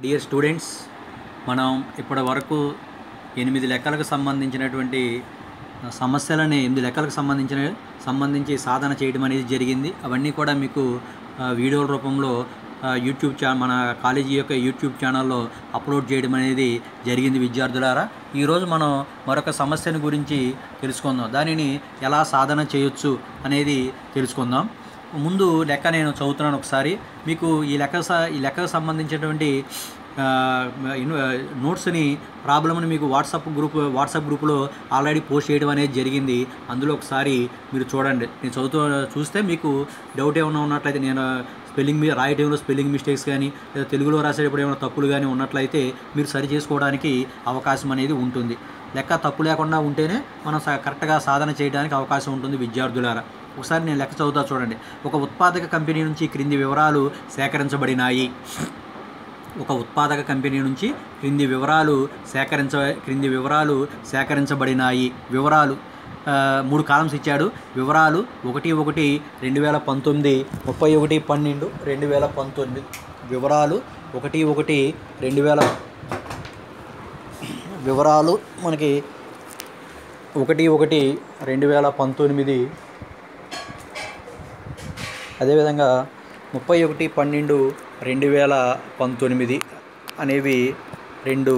dear students మనం ఇప్పటి వరకు ఎనిమిది లెక్కలకు సంబంధించినటువంటి సమస్యలని ఎనిమిది లెక్కలకు సంబంధించిన సంబంధించి సాధన చేయడం అనేది జరిగింది అవన్నీ కూడా మీకు ఆ, వీడియోల రూపంలో ఆ, యూట్యూబ్ ఛా మన కాలేజీ యొక్క యూట్యూబ్ ఛానల్లో అప్లోడ్ చేయడం అనేది జరిగింది విద్యార్థులారా ఈరోజు మనం మరొక సమస్యను గురించి తెలుసుకుందాం దానిని ఎలా సాధన చేయొచ్చు అనేది తెలుసుకుందాం ముందు లెక్క నేను చదువుతున్నాను ఒకసారి మీకు ఈ లెక్క స- ఈ లెక్కకు సంబంధించినటువంటి ఆ, ఇన్- నోట్స్ని ప్రాబ్లమ్ని మీకు వాట్సాప్ గ్రూప్ వాట్సాప్ గ్రూప్లో ఆల్రెడీ పోస్ట్ చేయడం అనేది జరిగింది అందులో ఒకసారి మీరు చూడండి నేను చదువుతూ చూస్తే మీకు డౌట్ ఏమైనా ఉన్నట్లయితే నేను స్పెల్లింగ్ మీ రాయటంలో స్పెల్లింగ్ మిస్టేక్స్ కానీ లేదా తెలుగులో రాసేటప్పుడు ఏమైనా తప్పులు కానీ ఉన్నట్లయితే మీరు సరి చేసుకోవడానికి అవకాశం అనేది ఉంటుంది లెక్క తప్పు లేకుండా ఉంటేనే మనం స- కరెక్ట్గా సాధన చేయడానికి అవకాశం ఉంటుంది విద్యార్థులారా ఒకసారి నేను లెక్క చదువుతా చూడండి ఒక ఉత్పాదక కంపెనీ నుంచి క్రింది వివరాలు సేకరించబడినాయి ఒక ఉత్పాదక కంపెనీ నుంచి క్రింది వివరాలు సేకరించ క్రింది వివరాలు సేకరించబడినాయి వివరాలు ఆ, మూడు కాలమ్స్ ఇచ్చాడు వివరాలు ఒకటి ఒకటి రెండు వేల పంతొమ్మిది ముప్పై ఒకటి పన్నెండు రెండు వేల పంతొమ్మిది వివరాలు ఒకటి ఒకటి రెండు వేల వివరాలు మనకి ఒకటి ఒకటి రెండు వేల పంతొమ్మిది అదేవిధంగా ముప్పై ఒకటి పన్నెండు రెండు వేల పంతొమ్మిది అనేవి రెండు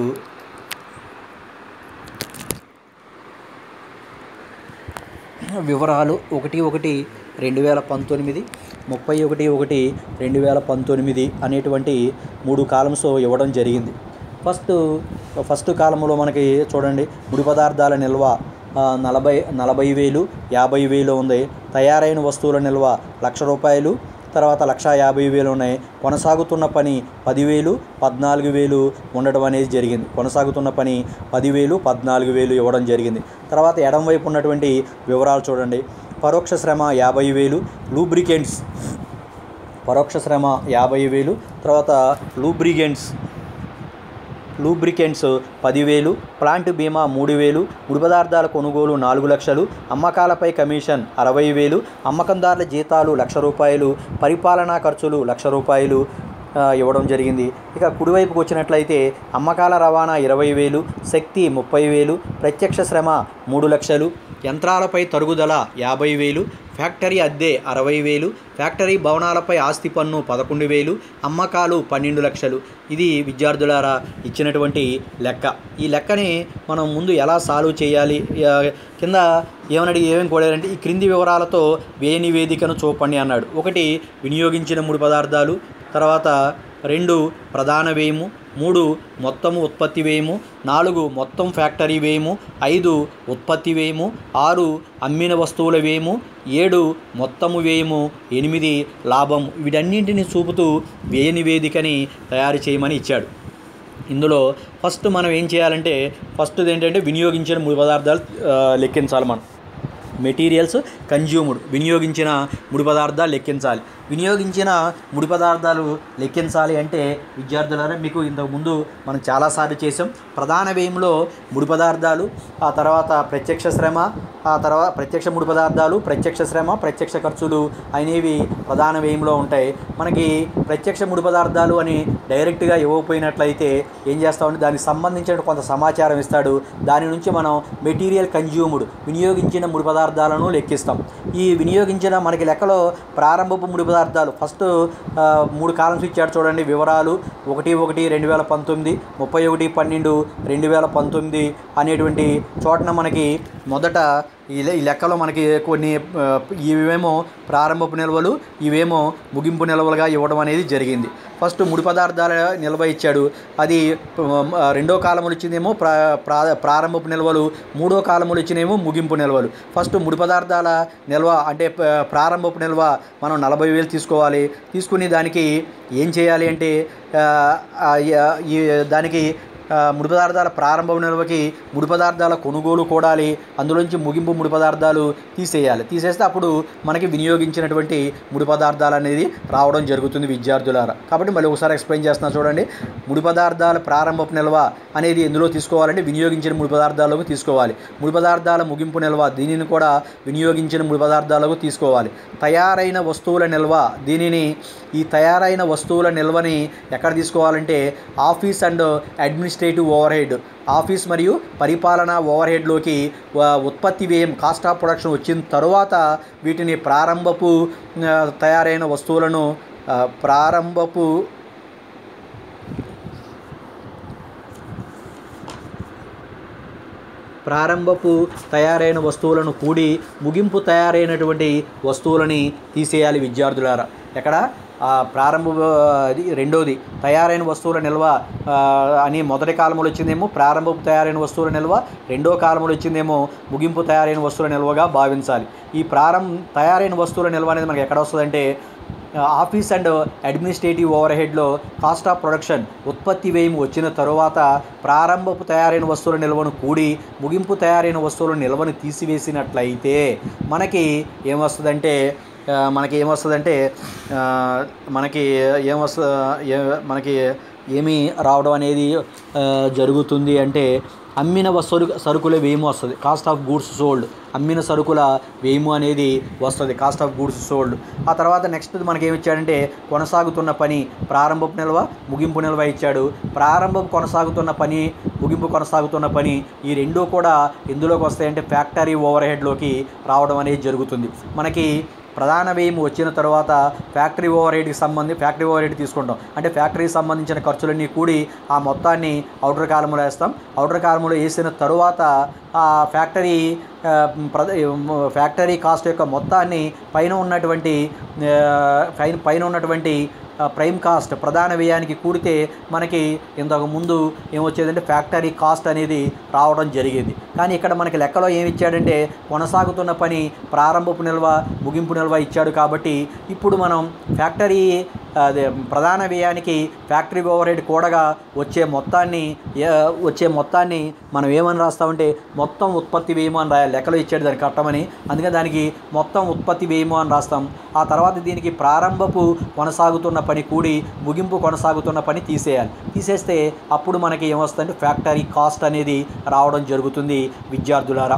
వివరాలు ఒకటి ఒకటి రెండు వేల పంతొమ్మిది ముప్పై ఒకటి ఒకటి రెండు వేల పంతొమ్మిది అనేటువంటి మూడు కాలమ్స్ ఇవ్వడం జరిగింది ఫస్ట్ ఫస్ట్ కాలంలో మనకి చూడండి ముడి పదార్థాల నిల్వ ఆ, నలభై నలభై వేలు యాభై వేలు ఉంది తయారైన వస్తువుల నిల్వ లక్ష రూపాయలు తర్వాత లక్ష యాభై వేలు ఉన్నాయి కొనసాగుతున్న పని పదివేలు పద్నాలుగు వేలు ఉండడం అనేది జరిగింది కొనసాగుతున్న పని పదివేలు పద్నాలుగు వేలు ఇవ్వడం జరిగింది తర్వాత ఎడం వైపు ఉన్నటువంటి వివరాలు చూడండి పరోక్ష శ్రమ యాభై వేలు లూబ్రికెంట్స్ పరోక్ష శ్రమ యాభై వేలు తర్వాత లూబ్రికెంట్స్ లూబ్రికెంట్స్ పదివేలు ప్లాంట్ బీమా మూడు వేలు ముడి పదార్థాల కొనుగోలు నాలుగు లక్షలు అమ్మకాలపై కమిషన్ అరవై వేలు అమ్మకందారుల జీతాలు లక్ష రూపాయలు పరిపాలనా ఖర్చులు లక్ష రూపాయలు ఆ, ఇవ్వడం జరిగింది ఇక కుడివైపుకి వచ్చినట్లయితే అమ్మకాల రవాణా ఇరవై వేలు శక్తి ముప్పై వేలు ప్రత్యక్ష శ్రమ మూడు లక్షలు యంత్రాలపై తరుగుదల యాభై వేలు ఫ్యాక్టరీ అద్దె అరవై వేలు ఫ్యాక్టరీ భవనాలపై ఆస్తి పన్ను పదకొండు వేలు అమ్మకాలు పన్నెండు లక్షలు ఇది విద్యార్థులారా ఇచ్చినటువంటి లెక్క ఈ లెక్కని మనం ముందు ఎలా సాల్వ్ చేయాలి ఆ, కింద ఏమన్నాడు ఏమేమి కోడారంటే ఈ క్రింది వివరాలతో వ్యయ నివేదికను చూపండి అన్నాడు ఒకటి వినియోగించిన మూడు పదార్థాలు తర్వాత రెండు ప్రధాన వ్యయము మూడు మొత్తము ఉత్పత్తి వ్యయము నాలుగు మొత్తం ఫ్యాక్టరీ వ్యయము ఐదు ఉత్పత్తి వ్యయము ఆరు అమ్మిన వస్తువుల వ్యయము ఏడు మొత్తము వ్యయము ఎనిమిది లాభం వీటన్నింటిని చూపుతూ వ్యయ నివేదికని తయారు చేయమని ఇచ్చాడు ఇందులో ఫస్ట్ మనం ఏం చేయాలంటే ఫస్ట్ ఏంటంటే వినియోగించిన ముడి పదార్థాలు ఆ, లెక్కించాలి మనం మెటీరియల్స్ కన్జ్యూమ్డ్ వినియోగించిన ముడి పదార్థాలు లెక్కించాలి వినియోగించిన ముడి పదార్థాలు లెక్కించాలి అంటే విద్యార్థులారా మీకు ఇంతకు ముందు మనం చాలాసార్లు చేసాం ప్రధాన వ్యయంలో ముడి పదార్థాలు ఆ తర్వాత ప్రత్యక్ష శ్రమ ఆ తర్వాత ప్రత్యక్ష ముడి పదార్థాలు ప్రత్యక్ష శ్రమ ప్రత్యక్ష ఖర్చులు అనేవి ప్రధాన వ్యయంలో ఉంటాయి మనకి ప్రత్యక్ష ముడి పదార్థాలు అని డైరెక్ట్గా ఇవ్వకపోయినట్లయితే ఏం చేస్తామంటే దానికి సంబంధించిన కొంత సమాచారం ఇస్తాడు దాని నుంచి మనం మెటీరియల్ కన్జ్యూమ్డ్ వినియోగించిన ముడి పదార్థాలను లెక్కిస్తాం ఈ వినియోగించిన మనకి లెక్కలో ప్రారంభపు ముడి పదార్థాలు ఫస్ట్ ఆ, మూడు కాలమ్స్ ఇచ్చాడు చూడండి వివరాలు ఒకటి ఒకటి రెండు వేల పంతొమ్మిది ముప్పై ఒకటి పన్నెండు రెండు వేల పంతొమ్మిది అనేటువంటి చోటన మనకి మొదట ఈ లె- ఈ లెక్కలో మనకి కొన్ని ఆ, ఇవేమో ప్రారంభపు నిల్వలు ఇవేమో ముగింపు నిల్వలుగా ఇవ్వడం అనేది జరిగింది ఫస్ట్ ముడి పదార్థాల నిల్వ ఇచ్చాడు అది ఆ, రెండో కాలములు ఇచ్చిందేమో ప్రా ప్రా ప్రారంభపు నిల్వలు మూడో కాలములు ఇచ్చినేమో ముగింపు నిల్వలు ఫస్ట్ ముడి పదార్థాల నిల్వ అంటే ప- ప్రారంభపు నిల్వ మనం నలభై వేలు తీసుకోవాలి తీసుకుని దానికి ఏం చేయాలి అంటే ఆ, ఆ, ఈ దానికి ఆ, ముడి పదార్థాల ప్రారంభ నిల్వకి ముడి పదార్థాల కొనుగోలు కూడాలి అందులోంచి ముగింపు ముడి పదార్థాలు తీసేయాలి తీసేస్తే అప్పుడు మనకి వినియోగించినటువంటి ముడి పదార్థాలు అనేది రావడం జరుగుతుంది విద్యార్థులారా కాబట్టి మళ్ళీ ఒకసారి ఎక్స్ప్లెయిన్ చేస్తున్నా చూడండి ముడి పదార్థాల ప్రారంభపు నిల్వ అనేది ఎందులో తీసుకోవాలంటే వినియోగించిన ముడి పదార్థాలకు తీసుకోవాలి ముడి పదార్థాల ముగింపు నిల్వ దీనిని కూడా వినియోగించిన ముడి పదార్థాలకు తీసుకోవాలి తయారైన వస్తువుల నిల్వ దీనిని ఈ తయారైన వస్తువుల నిల్వని ఎక్కడ తీసుకోవాలంటే office and administrative overhead office మరియు పరిపాలనా ఓవర్ హెడ్లోకి ఉత్పత్తి వ్యయం కాస్ట్ ఆఫ్ ప్రొడక్షన్ వచ్చిన తరువాత వీటిని ప్రారంభపు ఆ, తయారైన వస్తువులను ఆ, ప్రారంభపు ప్రారంభపు తయారైన వస్తువులను కూడి ముగింపు తయారైనటువంటి వస్తువులని తీసేయాలి విద్యార్థులారా ఎక్కడ ఆ, ప్రారంభ అది రెండోది తయారైన వస్తువుల నిల్వ ఆ, అని మొదటి కాలంలో వచ్చిందేమో ప్రారంభపు తయారైన వస్తువుల నిల్వ రెండో కాలంలో వచ్చిందేమో ముగింపు తయారైన వస్తువుల నిల్వగా భావించాలి ఈ ప్రారంభ తయారైన వస్తువుల నిల్వ అనేది మనకి ఎక్కడ వస్తుందంటే ఆఫీస్ అండ్ అడ్మినిస్ట్రేటివ్ ఓవర్ హెడ్లో కాస్ట్ ఆఫ్ ప్రొడక్షన్ ఉత్పత్తి వ్యయం వచ్చిన తరువాత ప్రారంభపు తయారైన వస్తువుల నిల్వను కూడి ముగింపు తయారైన వస్తువుల నిల్వను తీసివేసినట్లయితే మనకి ఏమొస్తుందంటే ఆ, మనకి ఏమొస్తుందంటే ఆ, మనకి ఏమొస్త ఏ- మనకి ఏమి రావడం అనేది ఆ, జరుగుతుంది అంటే అమ్మిన వస్తువులు సరుకుల వ్యయము వస్తుంది కాస్ట్ ఆఫ్ గూడ్స్ సోల్డ్ అమ్మిన సరుకుల వ్యయము అనేది వస్తుంది కాస్ట్ ఆఫ్ గూడ్స్ సోల్డ్ ఆ తర్వాత నెక్స్ట్ మనకి ఏమి ఇచ్చాడంటే కొనసాగుతున్న పని ప్రారంభపు నిల్వ ముగింపు నిల్వ ఇచ్చాడు ప్రారంభం కొనసాగుతున్న పని ముగింపు కొనసాగుతున్న పని ఈ రెండూ కూడా ఎందులోకి వస్తాయంటే ఫ్యాక్టరీ ఓవర్ హెడ్లోకి రావడం అనేది జరుగుతుంది మనకి ప్రధాన వ్యయం వచ్చిన తర్వాత ఫ్యాక్టరీ ఓవర్ హెడ్కి సంబంధించి ఫ్యాక్టరీ ఓవర్ హెడ్ తీసుకుంటాం అంటే ఫ్యాక్టరీకి సంబంధించిన ఖర్చులన్నీ కూడి ఆ మొత్తాన్ని అవుటర్ కాలంలో వేస్తాం అవుటర్ కాలంలో వేసిన తరువాత ఆ ఫ్యాక్టరీ ఆ, ప్రద ఫ్యాక్టరీ కాస్ట్ యొక్క మొత్తాన్ని పైన ఉన్నటువంటి ఆ, పైన పైన ఉన్నటువంటి ఆ, ప్రైమ్ కాస్ట్ ప్రధాన వ్యయానికి కూడితే మనకి ఇంతకు ముందు ఏమొచ్చేదంటే ఫ్యాక్టరీ కాస్ట్ అనేది రావడం జరిగింది కానీ ఇక్కడ మనకి లెక్కలో ఏమి ఇచ్చాడంటే కొనసాగుతున్న పని ప్రారంభపు నిల్వ ముగింపు నిల్వ ఇచ్చాడు కాబట్టి ఇప్పుడు మనం ఫ్యాక్టరీ అదే ప్రధాన వ్యయానికి ఫ్యాక్టరీ ఓవర్ హెడ్ కూడగా వచ్చే మొత్తాన్ని ఏ- వచ్చే మొత్తాన్ని మనం ఏమని రాస్తామంటే మొత్తం ఉత్పత్తి వ్యయము అని రాయాలి లెక్కలో ఇచ్చాడు దానికి కట్టమని అందుకని దానికి మొత్తం ఉత్పత్తి వ్యయము అని రాస్తాం ఆ తర్వాత దీనికి ప్రారంభపు కొనసాగుతున్న పని కూడి ముగింపు కొనసాగుతున్న పని తీసేయాలి తీసేస్తే అప్పుడు మనకి ఏమొస్తుందంటే ఫ్యాక్టరీ కాస్ట్ అనేది రావడం జరుగుతుంది విద్యార్థులారా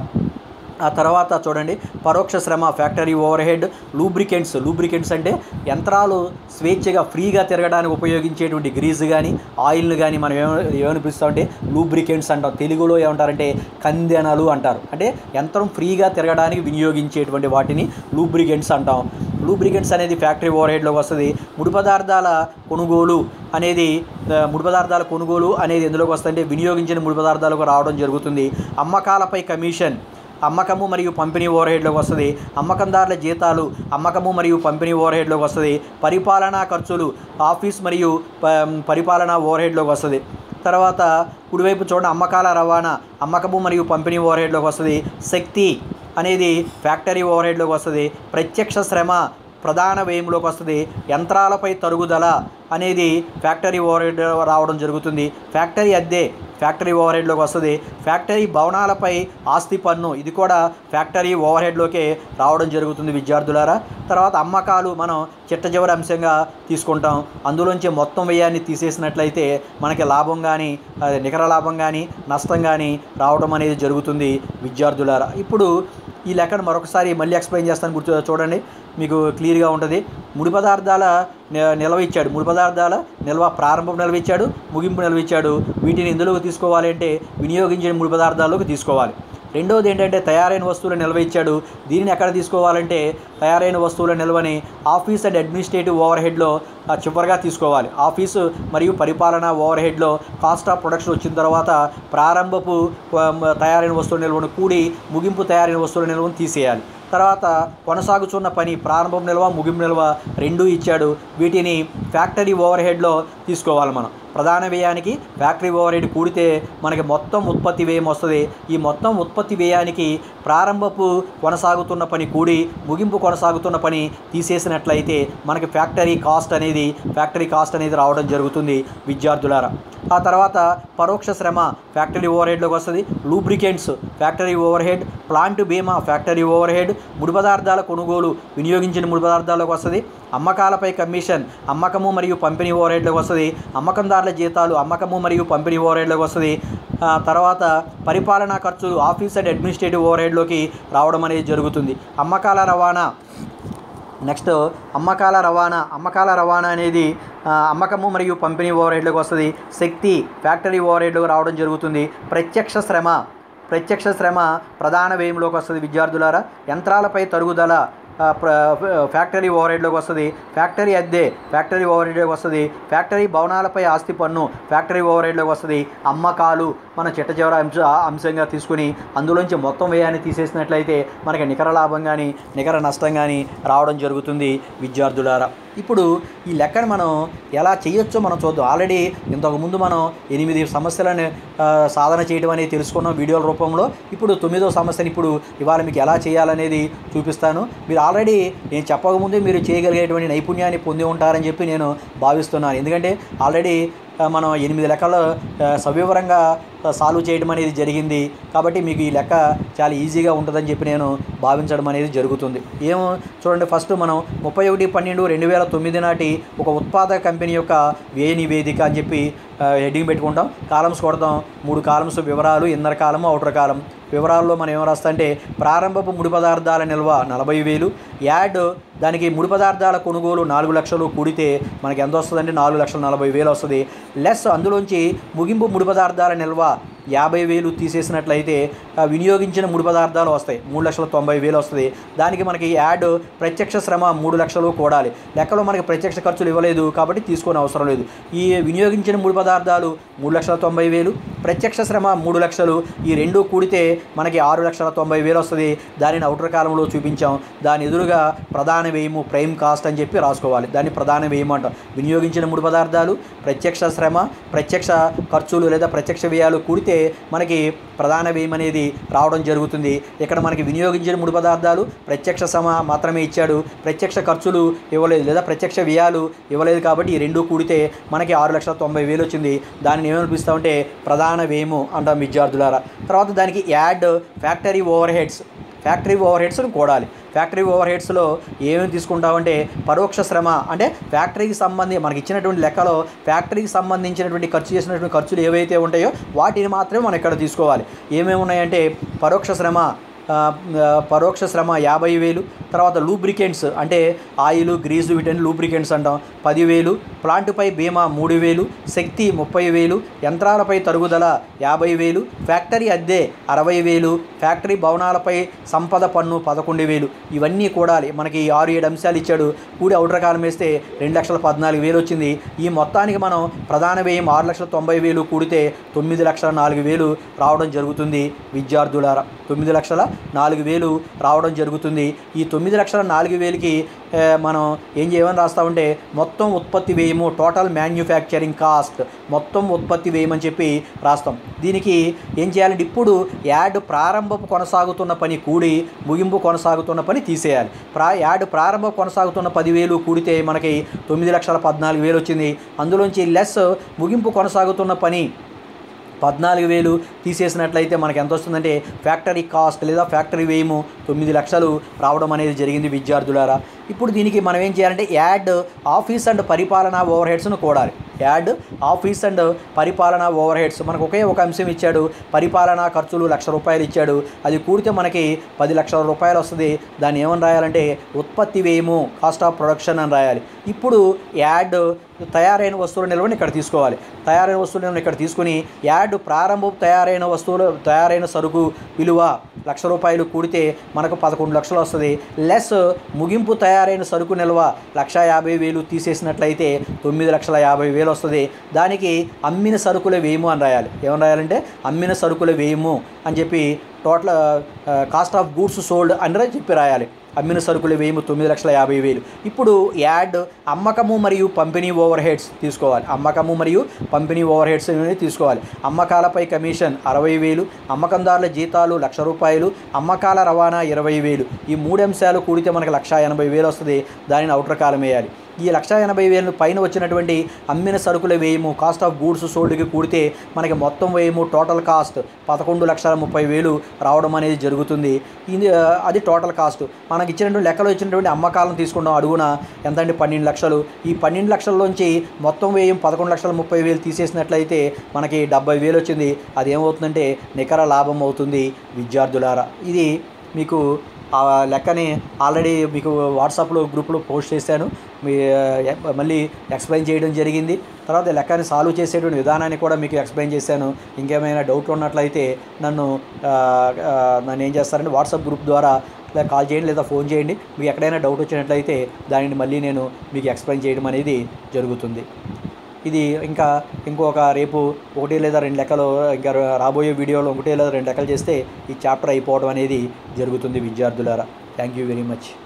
ఆ తర్వాత చూడండి పరోక్ష శ్రమ factory overhead lubricants lubricants అంటే యంత్రాలు స్వేచ్ఛగా ఫ్రీగా తిరగడానికి ఉపయోగించేటువంటి గ్రీజ్ కానీ ఆయిల్ని కానీ మనం ఏమ ఏమని పిలుస్తామంటే లూబ్రికెంట్స్ అంటాం తెలుగులో ఏమంటారంటే కందెనలు అంటారు అంటే యంత్రం ఫ్రీగా తిరగడానికి వినియోగించేటువంటి వాటిని లూబ్రికెంట్స్ అంటాం లూబ్రికెంట్స్ అనేది ఫ్యాక్టరీ ఓవర్ హెడ్లోకి వస్తుంది ముడి పదార్థాల కొనుగోలు అనేది ఆ, ముడి పదార్థాల కొనుగోలు అనేది ఎందులోకి వస్తుందంటే వినియోగించిన ముడి పదార్థాలకు రావడం జరుగుతుంది అమ్మకాలపై కమిషన్ అమ్మకము మరియు పంపిణీ ఓవర్ హెడ్లోకి వస్తుంది అమ్మకందారుల జీతాలు అమ్మకము మరియు పంపిణీ ఓవర్ హెడ్లోకి వస్తుంది పరిపాలనా ఖర్చులు ఆఫీస్ మరియు ప- పరిపాలనా ఓవర్ హెడ్లోకి వస్తుంది తర్వాత కుడివైపు చూడండి అమ్మకాల రవాణా అమ్మకము మరియు పంపిణీ ఓవర్ హెడ్లోకి వస్తుంది శక్తి అనేది ఫ్యాక్టరీ ఓవర్ హెడ్లోకి వస్తుంది ప్రత్యక్ష శ్రమ ప్రధాన వ్యయంలోకి వస్తుంది యంత్రాలపై తరుగుదల అనేది ఫ్యాక్టరీ ఓవర్ హెడ్ రావడం జరుగుతుంది ఫ్యాక్టరీ అద్దె ఫ్యాక్టరీ ఓవర్ హెడ్లోకి వస్తుంది ఫ్యాక్టరీ భవనాలపై ఆస్తి పన్ను ఇది కూడా ఫ్యాక్టరీ ఓవర్ హెడ్లోకే రావడం జరుగుతుంది విద్యార్థులారా తర్వాత అమ్మకాలు మనం చిట్ట చివరి అంశంగా తీసుకుంటాం అందులోంచి మొత్తం వ్యయాన్ని తీసేసినట్లయితే మనకి లాభం కానీ అదే నికర లాభం కానీ నష్టం కానీ రావడం అనేది జరుగుతుంది విద్యార్థులారా ఇప్పుడు ఈ లెక్కను మరొకసారి మళ్ళీ ఎక్స్ప్లెయిన్ చేస్తాను గుర్తు చూడండి మీకు క్లియర్గా ఉంటుంది ముడి పదార్థాల ని- నిల్వ ఇచ్చాడు ముడి పదార్థాల నిల్వ ప్రారంభం నిల్వ ఇచ్చాడు ముగింపు నిల్వ ఇచ్చాడు వీటిని ఎందులోకి తీసుకోవాలి అంటే వినియోగించిన ముడి పదార్థాల్లోకి తీసుకోవాలి రెండవది ఏంటంటే తయారైన వస్తువుల నిల్వ ఇచ్చాడు దీనిని ఎక్కడ తీసుకోవాలంటే తయారైన వస్తువుల నిల్వని ఆఫీస్ అండ్ అడ్మినిస్ట్రేటివ్ ఓవర్ హెడ్లో చివరిగా తీసుకోవాలి ఆఫీసు మరియు పరిపాలన ఓవర్ హెడ్లో కాస్ట్ ఆఫ్ ప్రొడక్షన్ వచ్చిన తర్వాత ప్రారంభపు ఆ, మ- తయారైన వస్తువుల నిల్వను కూడి ముగింపు తయారైన వస్తువుల నిల్వను తీసేయాలి తర్వాత కొనసాగుతున్న పని ప్రారంభం నిల్వ ముగింపు నిల్వ రెండూ ఇచ్చాడు వీటిని ఫ్యాక్టరీ ఓవర్ హెడ్లో తీసుకోవాలి మనం ప్రధాన వ్యయానికి ఫ్యాక్టరీ ఓవర్ హెడ్ కూడితే మనకి మొత్తం ఉత్పత్తి వ్యయం వస్తుంది ఈ మొత్తం ఉత్పత్తి వ్యయానికి ప్రారంభపు కొనసాగుతున్న పని కూడి ముగింపు కొనసాగుతున్న పని తీసేసినట్లయితే మనకి ఫ్యాక్టరీ కాస్ట్ అనేది ఫ్యాక్టరీ కాస్ట్ అనేది రావడం జరుగుతుంది విద్యార్థులారా ఆ తర్వాత పరోక్ష శ్రమ ఫ్యాక్టరీ ఓవర్ హెడ్లోకి వస్తుంది lubricants factory overhead plant బీమా ఫ్యాక్టరీ ఓవర్ హెడ్ ముడి పదార్థాల కొనుగోలు వినియోగించిన ముడి పదార్థాలకు వస్తుంది అమ్మకాలపై కమిషన్ అమ్మకము మరియు పంపిణీ ఓవర్ హెడ్లోకి వస్తుంది అమ్మకందారుల జీతాలు అమ్మకము మరియు పంపిణీ ఓవర్ హెడ్లోకి వస్తుంది ఆ తర్వాత పరిపాలనా ఖర్చులు ఆఫీస్ అండ్ అడ్మినిస్ట్రేటివ్ ఓవర్ హెడ్లోకి రావడం అనేది జరుగుతుంది అమ్మకాల రవాణా నెక్స్ట్ అమ్మకాల రవాణా అమ్మకాల రవాణా అనేది ఆ, అమ్మకము మరియు పంపిణీ ఓవర్ హెడ్లోకి వస్తుంది శక్తి ఫ్యాక్టరీ ఓవర్ హెడ్లోకి రావడం జరుగుతుంది ప్రత్యక్ష శ్రమ ప్రత్యక్ష శ్రమ ప్రధాన వ్యయంలోకి వస్తుంది విద్యార్థులారా యంత్రాలపై తరుగుదల ఆ, ప్ర- ఫ్యాక్టరీ ఓవర్ హెడ్లోకి వస్తుంది ఫ్యాక్టరీ అద్దె ఫ్యాక్టరీ ఓవర్ హెడ్లోకి వస్తుంది ఫ్యాక్టరీ భవనాలపై ఆస్తి పన్ను ఫ్యాక్టరీ ఓవర్ హెడ్లోకి వస్తుంది అమ్మకాలు మన చిట్ట చివర అంశ అంశంగా తీసుకుని అందులోంచి మొత్తం వ్యయాన్ని తీసేసినట్లయితే మనకి నికర లాభం కానీ నికర నష్టం కానీ రావడం జరుగుతుంది విద్యార్థులారా ఇప్పుడు ఈ లెక్కను మనం ఎలా చేయొచ్చో మనం చూద్దాం ఆల్రెడీ ఇంతకుముందు మనం ఎనిమిది సమస్యలను ఆ, సాధన చేయడం అనేది తెలుసుకున్నాం వీడియోల రూపంలో ఇప్పుడు తొమ్మిదో సమస్యని ఇప్పుడు ఇవాళ మీకు ఎలా చేయాలనేది చూపిస్తాను మీరు ఆల్రెడీ నేను చెప్పకముందే మీరు చేయగలిగేటువంటి నైపుణ్యాన్ని పొంది ఉంటారని చెప్పి నేను భావిస్తున్నాను ఎందుకంటే ఆల్రెడీ ఆ, మనం ఎనిమిది లెక్కలు ఆ, సవివరంగా ఆ, సాల్వ్ చేయడం అనేది జరిగింది కాబట్టి మీకు ఈ లెక్క చాలా ఈజీగా ఉంటుందని చెప్పి నేను భావించడం అనేది జరుగుతుంది ఏమో చూడండి ఫస్ట్ మనం ముప్పై ఒకటి పన్నెండు రెండు వేల తొమ్మిది నాటి ఒక ఉత్పాదక కంపెనీ యొక్క వ్యయ నివేదిక అని చెప్పి ఆ, హెడ్డింగ్ పెట్టుకుంటాం కాలమ్స్ కొడతాం మూడు కాలమ్స్ వివరాలు ఇన్నర్ కాలము అవుటర్ కాలం వివరాల్లో మనం ఏం రాస్తా అంటే ప్రారంభపు ముడి పదార్థాల నిల్వ నలభై వేలు యాడ్ దానికి ముడి పదార్థాల కొనుగోలు నాలుగు లక్షలు కూడితే మనకి ఎంత వస్తుందంటే నాలుగు లక్షల నలభై వేలు వస్తుంది లెస్ అందులోంచి ముగింపు ముడి పదార్థాల నిల్వ యాభై వేలు తీసేసినట్లయితే ఆ, వినియోగించిన ముడి పదార్థాలు వస్తాయి మూడు లక్షల తొంభై వేలు వస్తుంది దానికి మనకి యాడ్ ప్రత్యక్ష శ్రమ మూడు లక్షలు కూడాలి లెక్కలో మనకి ప్రత్యక్ష ఖర్చులు ఇవ్వలేదు కాబట్టి తీసుకొని అవసరం లేదు ఈ వినియోగించిన ముడి పదార్థాలు మూడు లక్షల తొంభై వేలు ప్రత్యక్ష శ్రమ మూడు లక్షలు ఈ రెండు కూడితే మనకి ఆరు లక్షల తొంభై వేలు వస్తుంది దానిని అవుటర్ కాలంలో చూపించాం దాని ఎదురుగా ప్రధాన వ్యయము ప్రైమ్ కాస్ట్ అని చెప్పి రాసుకోవాలి దాన్ని ప్రధాన వ్యయం అంటాం వినియోగించిన ముడి పదార్థాలు ప్రత్యక్ష శ్రమ ప్రత్యక్ష ఖర్చులు లేదా ప్రత్యక్ష వ్యయాలు కూడితే మనకి ప్రధాన వ్యయం అనేది రావడం జరుగుతుంది ఇక్కడ మనకి వినియోగించిన ముడి పదార్థాలు ప్రత్యక్ష శ్రమ మాత్రమే ఇచ్చాడు ప్రత్యక్ష ఖర్చులు ఇవ్వలేదు లేదా ప్రత్యక్ష వ్యయాలు ఇవ్వలేదు కాబట్టి ఈ రెండు కూడితే మనకి ఆరు లక్షల తొంభై వేలు వచ్చింది దానిని ఏమనిపిస్తామంటే ప్రధాన వ్యయము అంటాం విద్యార్థులారా తర్వాత దానికి add factory overheads factory ఓవర్ హెడ్స్ని కూడాలి ఫ్యాక్టరీ ఓవర్ హెడ్స్లో ఏమేమి తీసుకుంటామంటే పరోక్ష శ్రమ అంటే ఫ్యాక్టరీకి సంబంధి మనకి ఇచ్చినటువంటి లెక్కలో ఫ్యాక్టరీకి సంబంధించినటువంటి ఖర్చు చేసినటువంటి ఖర్చులు ఏవైతే ఉంటాయో వాటిని మాత్రమే మనం ఇక్కడ తీసుకోవాలి ఏమేమి ఉన్నాయంటే పరోక్ష శ్రమ ఆ, ఆ, పరోక్ష శ్రమ యాభై వేలు తర్వాత లూబ్రికెంట్స్ అంటే ఆయిల్ గ్రీజు వీటిని లూబ్రికెంట్స్ అంటాం పదివేలు ప్లాంటుపై బీమా మూడు వేలు శక్తి ముప్పై వేలు యంత్రాలపై తరుగుదల యాభై వేలు ఫ్యాక్టరీ అద్దె అరవై వేలు ఫ్యాక్టరీ భవనాలపై సంపద పన్ను పదకొండు వేలు ఇవన్నీ కూడాలి మనకి ఆరు ఏడు అంశాలు ఇచ్చాడు కూడి అవుటర్ కాలం వేస్తే రెండు లక్షల పద్నాలుగు వేలు వచ్చింది ఈ మొత్తానికి మనం ప్రధాన వ్యయం ఆరు లక్షల తొంభై వేలు కూడితే తొమ్మిది లక్షల నాలుగు వేలు రావడం జరుగుతుంది విద్యార్థులారా తొమ్మిది లక్షల నాలుగు వేలు రావడం జరుగుతుంది ఈ తొమ్మిది లక్షల నాలుగు వేలకి ఏ, మనం ఏం చేయమని రాస్తామంటే మొత్తం ఉత్పత్తి వ్యయము టోటల్ మ్యాన్యుఫ్యాక్చరింగ్ కాస్ట్ మొత్తం ఉత్పత్తి వ్యయం అని చెప్పి రాస్తాం దీనికి ఏం చేయాలంటే ఇప్పుడు యాడ్ ప్రారంభపు కొనసాగుతున్న పని కూడి ముగింపు కొనసాగుతున్న పని తీసేయాలి ప్రా యాడ్ ప్రారంభ కొనసాగుతున్న పదివేలు కూడితే మనకి తొమ్మిది లక్షల పద్నాలుగు వేలు వచ్చింది అందులోంచి లెస్ ముగింపు కొనసాగుతున్న పని పద్నాలుగు వేలు తీసేసినట్లయితే మనకి ఎంత వస్తుందంటే ఫ్యాక్టరీ కాస్ట్ లేదా ఫ్యాక్టరీ వ్యయము తొమ్మిది లక్షలు రావడం అనేది జరిగింది విద్యార్థులారా ఇప్పుడు దీనికి మనం ఏం చేయాలంటే యాడ్ ఆఫీస్ అండ్ పరిపాలనా ఓవర్ హెడ్స్ను కూడాలి యాడ్ ఆఫీస్ అండ్ పరిపాలనా ఓవర్ హెడ్స్ మనకు ఒకే ఒక అంశం ఇచ్చాడు పరిపాలనా ఖర్చులు లక్ష రూపాయలు ఇచ్చాడు అది కూడితే మనకి పది లక్షల రూపాయలు వస్తుంది దాన్ని ఏమని రాయాలంటే ఉత్పత్తి వ్యయము కాస్ట్ ఆఫ్ ప్రొడక్షన్ అని రాయాలి ఇప్పుడు యాడ్ తయారైన వస్తువుల నిల్వని ఇక్కడ తీసుకోవాలి తయారైన వస్తువుల నిల్వని ఇక్కడ తీసుకుని యాడ్ ప్రారంభం తయారైన వస్తువులు తయారైన సరుకు విలువ లక్ష రూపాయలు కూడితే మనకు పదకొండు లక్షలు వస్తుంది లెస్ ముగింపు తయారైన సరుకు నిల్వ లక్ష యాభై వేలు తీసేసినట్లయితే తొమ్మిది లక్షల యాభై వేలు వస్తుంది దానికి అమ్మిన సరుకుల వ్యయము అని రాయాలి ఏమని రాయాలంటే అమ్మిన సరుకుల వ్యయము అని చెప్పి total cost of goods sold అని చెప్పి రాయాలి అమ్మిన సరుకుల వ్యయము తొమ్మిది లక్షల యాభై వేలు ఇప్పుడు యాడ్ అమ్మకము మరియు పంపిణీ ఓవర్ హెడ్స్ తీసుకోవాలి అమ్మకము మరియు పంపిణీ ఓవర్ హెడ్స్ అనేవి తీసుకోవాలి అమ్మకాలపై కమిషన్ అరవై వేలు అమ్మకందారుల జీతాలు లక్ష రూపాయలు అమ్మకాల రవాణా ఇరవై వేలు ఈ మూడు అంశాలు కూడితే మనకు లక్ష ఎనభై వేలు వస్తుంది దానిని అవుటర్ కాలం వేయాలి ఈ లక్ష ఎనభై వేలు పైన వచ్చినటువంటి అమ్మిన సరుకుల వ్యయము కాస్ట్ ఆఫ్ గూడ్స్ సోల్డ్కి కూడితే మనకి మొత్తం వ్యయము టోటల్ కాస్ట్ పదకొండు లక్షల ముప్పై వేలు రావడం అనేది జరుగుతుంది ఇది ఆ, అది టోటల్ కాస్ట్ మనకి ఇచ్చినటువంటి లెక్కలో ఇచ్చినటువంటి అమ్మకాలను తీసుకుంటాం అడుగున ఎంత అంటే పన్నెండు లక్షలు ఈ పన్నెండు లక్షల్లోంచి మొత్తం వ్యయం పదకొండు లక్షల ముప్పై వేలు తీసేసినట్లయితే మనకి డెబ్బై వేలు వచ్చింది అది ఏమవుతుందంటే నికర లాభం అవుతుంది విద్యార్థులారా ఇది మీకు ఆ లెక్కని ఆల్రెడీ మీకు వాట్సాప్లో గ్రూప్లో పోస్ట్ చేశాను మీ ఆ, మళ్ళీ ఎక్స్ప్లెయిన్ చేయడం జరిగింది తర్వాత ఈ లెక్కని సాల్వ్ చేసేటువంటి విధానాన్ని కూడా మీకు ఎక్స్ప్లెయిన్ చేశాను ఇంకేమైనా డౌట్లు ఉన్నట్లయితే నన్ను ఆ, ఆ, నన్ను ఏం చేస్తారంటే వాట్సాప్ గ్రూప్ ద్వారా లేదా కాల్ చేయండి లేదా ఫోన్ చేయండి మీకు ఎక్కడైనా డౌట్ వచ్చినట్లయితే దానిని మళ్ళీ నేను మీకు ఎక్స్ప్లెయిన్ చేయడం అనేది జరుగుతుంది ఇది ఇంకా ఇంకొక రేపు ఒకటి లేదా రెండు లెక్కలు ఇంకా రాబోయే వీడియోలో ఒకటి లేదా రెండు లెక్కలు చేస్తే ఈ చాప్టర్ అయిపోవడం అనేది జరుగుతుంది విద్యార్థులారా థ్యాంక్ యూ వెరీ మచ్